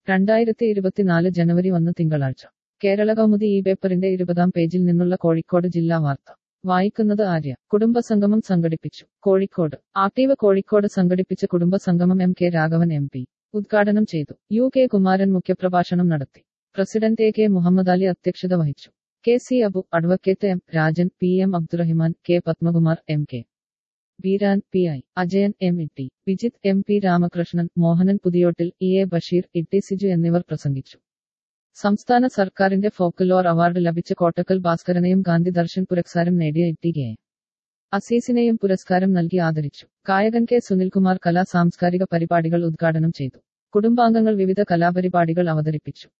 രണ്ടായിരത്തി ഇരുപത്തിനാല് ജനുവരി ഒന്ന് തിങ്കളാഴ്ച കേരള കൗമുദി ഈ പേപ്പറിന്റെ ഇരുപതാം പേജിൽ നിന്നുള്ള കോഴിക്കോട് ജില്ലാ വാർത്ത വായിക്കുന്നത് ആര്യ കുടുംബസംഗമം സംഘടിപ്പിച്ചു കോഴിക്കോട് ആക്ടീവ് കോഴിക്കോട് സംഘടിപ്പിച്ച കുടുംബസംഗമം M K Raghavan M P ഉദ്ഘാടനം ചെയ്തു യു കെ കുമാരൻ മുഖ്യപ്രഭാഷണം നടത്തി president A K Muhammad Ali അധ്യക്ഷത വഹിച്ചു K C Abu advocate M Rajan P M Abdurahiman K Padmakumar M K Beeran P I Ajayan M E T Vijith M P Ramakrishnan Mohanan Puthiyottil E A Basheer Itty Siju എന്നിവർ പ്രസംഗിച്ചു സംസ്ഥാന സർക്കാരിന്റെ ഫോക്കലോർ അവാർഡ് ലഭിച്ച കോട്ടക്കൽ ഭാസ്കരനെയും ഗാന്ധി ദർശൻ പുരസ്കാരം നേടിയ ഇട്ടി കെ അസീസിനെയും പുരസ്കാരം നൽകി ആദരിച്ചു ഗായകൻ കെ സുനിൽകുമാർ കലാ സാംസ്കാരിക പരിപാടികൾ ഉദ്ഘാടനം ചെയ്തു കുടുംബാംഗങ്ങൾ വിവിധ കലാപരിപാടികൾ അവതരിപ്പിച്ചു